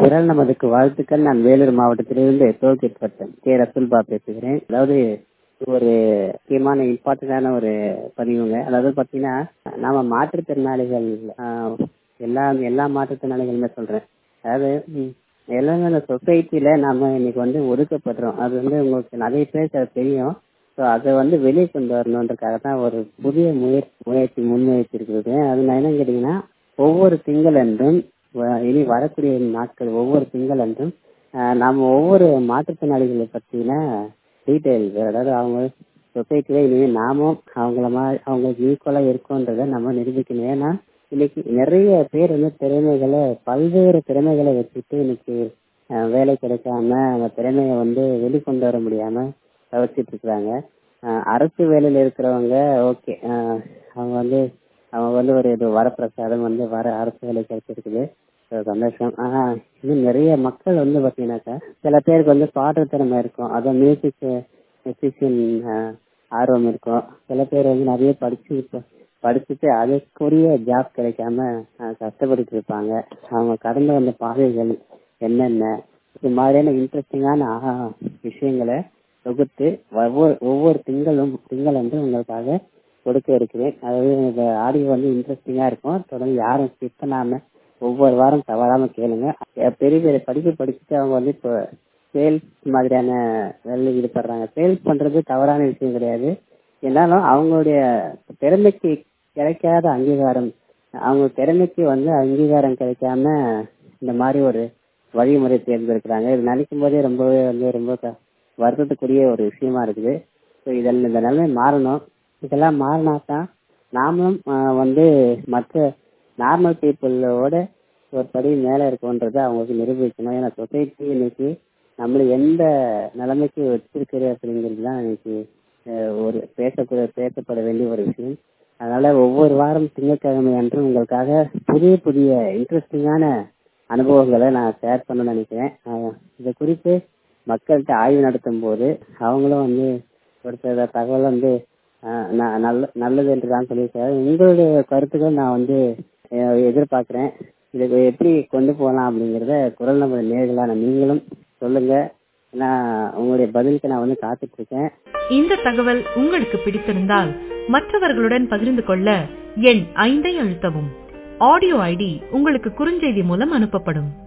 குரல் நமதுக்கு வாழ்த்துக்கள் நான் வேலூர் மாவட்டத்திலிருந்து டோல்கேட் வட்டம் கே ரசுல்பா பேசுகிறேன் அதாவது ஒரு முக்கியமான இம்பார்ட்டண்டான ஒரு பதிவுங்க அதாவது பாத்தீங்கன்னா நாம மாற்றுத்திறனாளிகள் ஆஹ், எல்லா எல்லா மாற்றுத்திறனாளிகளுமே சொல்றேன் அதாவது ம், எல்லாமே இந்த சொசைட்டில நாம இன்னைக்கு வந்து ஒதுக்கப்படுறோம் அது வந்து உங்களுக்கு நிறைய பேருக்கு அது தெரியும் ஸோ அதை வந்து வெளியே கொண்டு வரணுன்றதுக்காக தான் ஒரு புதிய முயற்சி முயற்சி முன்முயற்சி இருக்குது அது நான் என்ன கேட்டீங்கன்னா ஒவ்வொரு திங்களன்றும் வ- இனி வரக்கூடிய நாட்கள் ஒவ்வொரு திங்களன்றும் ஆஹ், நாம ஒவ்வொரு மாற்றுத்திறனாளிகளை பற்றின டீட்டெயில் அதாவது அவங்க சொசைட்டில இனிமே நாமும் அவங்கள மாதிரி அவங்களுக்கு ஈக்குவலா இருக்கோன்றதை நம்ம நிரூபிக்கணும் ஏன்னா இன்னைக்கு நிறைய பேர் வந்து திறமைகளை பல்வேறு திறமைகளை வச்சுட்டு இன்னைக்கு ஆஹ், வேலை கிடைக்காம அந்த திறமையை வந்து வெளிக்கொண்டு வர முடியாம தவிர்த்துட்டு இருக்கிறாங்க ஆஹ், அரசு வேலையில இருக்கிறவங்க ஓகே அவங்க வந்து அவங்க வந்து ஒரு இது வரப்பிரசாதம் வந்து வர அரசு வேலை கிடைச்சிருக்குது So, சந்தோஷம் ஆனா இன்னும் நிறைய மக்கள் வந்து பாத்தீங்கன்னாக்கா சில பேருக்கு வந்து பாடுற திறமை இருக்கும் அதான் மியூசிக் மியூசிஷியன் ஆர்வம் இருக்கும் சில பேர் வந்து நிறைய படிச்சு இப்ப படிச்சுட்டு அதுக்குரிய ஜாப் கிடைக்காம ஆஹ், கஷ்டப்பட்டுட்டு இருப்பாங்க அவங்க கடந்து வந்த பாதைகள் என்னென்ன இது மாதிரியான இன்ட்ரெஸ்டிங்கான விஷயங்களை தொகுத்து ஒவ்வொரு ஒவ்வொரு திங்களும் திங்கள் வந்து உங்களுக்காக கொடுக்க இருக்கிறேன் அதாவது இந்த ஆடியோ வந்து இன்ட்ரெஸ்டிங்கா இருக்கும் தொடர்ந்து யாரும் ஸ்கிப் பண்ணாம ஒவ்வொரு வாரம் தவறாம கேளுங்க அஹ் பெரிய பெரிய படிப்பு படிச்சுட்டு அவங்க வந்து இப்போ சேல்ஸ் மாதிரியான வேலையில் ஈடுபடுறாங்க சேல்ஸ் பண்றது தவறான விஷயம் கிடையாது இருந்தாலும் அவங்களுடைய திறமைக்கு கிடைக்காத அங்கீகாரம் அவங்க திறமைக்கு வந்து அங்கீகாரம் கிடைக்காம இந்த மாதிரி ஒரு வழிமுறை தேர்ந்தெடுக்கிறாங்க இது நினைக்கும் போதே ரொம்பவே வந்து ரொம்ப க- வருத்தத்துக்குரிய ஒரு விஷயமா இருக்குது ஸோ இதெல்லாம் இந்த நிலைமை மாறணும் இதெல்லாம் மாறினா தான் நாமளும் ஆஹ், வந்து மற்ற நார்மல் பீப்புளோட ஒரு படி மேல இருக்கோன்றதை அவங்களுக்கு நிரூபிக்கணும் ஏன்னா சொசைட்டி இன்னைக்கு நம்மள எந்த நிலைமைக்கு வச்சிருக்குது அப்படிங்கிறது தான் இன்னைக்கு ஆஹ், ஒரு பேசக்கூட பேசப்பட வேண்டிய ஒரு விஷயம் அதனால ஒவ்வொரு வாரம் திங்கட்கிழமை அன்று உங்களுக்காக புதிய புதிய இன்ட்ரெஸ்டிங்கான அனுபவங்களை நான் ஷேர் பண்ண நினைக்கிறேன் ஆஹ், இது குறித்து மக்கள்கிட்ட ஆய்வு நடத்தும் போது அவங்களும் வந்து ஒரு சில தகவல் வந்து ஆஹ், ந- நல்ல நல்லது என்று தான் சொல்லியிருக்காரு உங்களுடைய கருத்துக்கள் நான் வந்து அஹ், எதிர்பார்க்கிறேன் இதுக்கு எப்படி கொண்டு போகலாம் அப்படிங்கறத குரல் நம்ம நேர்களான நீங்களும் சொல்லுங்க நான் உங்களுடைய பதிலுக்கு நான் வந்து காத்துட்டு இருக்கேன் இந்த தகவல் உங்களுக்கு பிடித்திருந்தால் மற்றவர்களுடன் பகிர்ந்து கொள்ள எண் ஐந்தை அழுத்தவும் ஆடியோ ஐடி உங்களுக்கு குறுஞ்செய்தி மூலம் அனுப்பப்படும்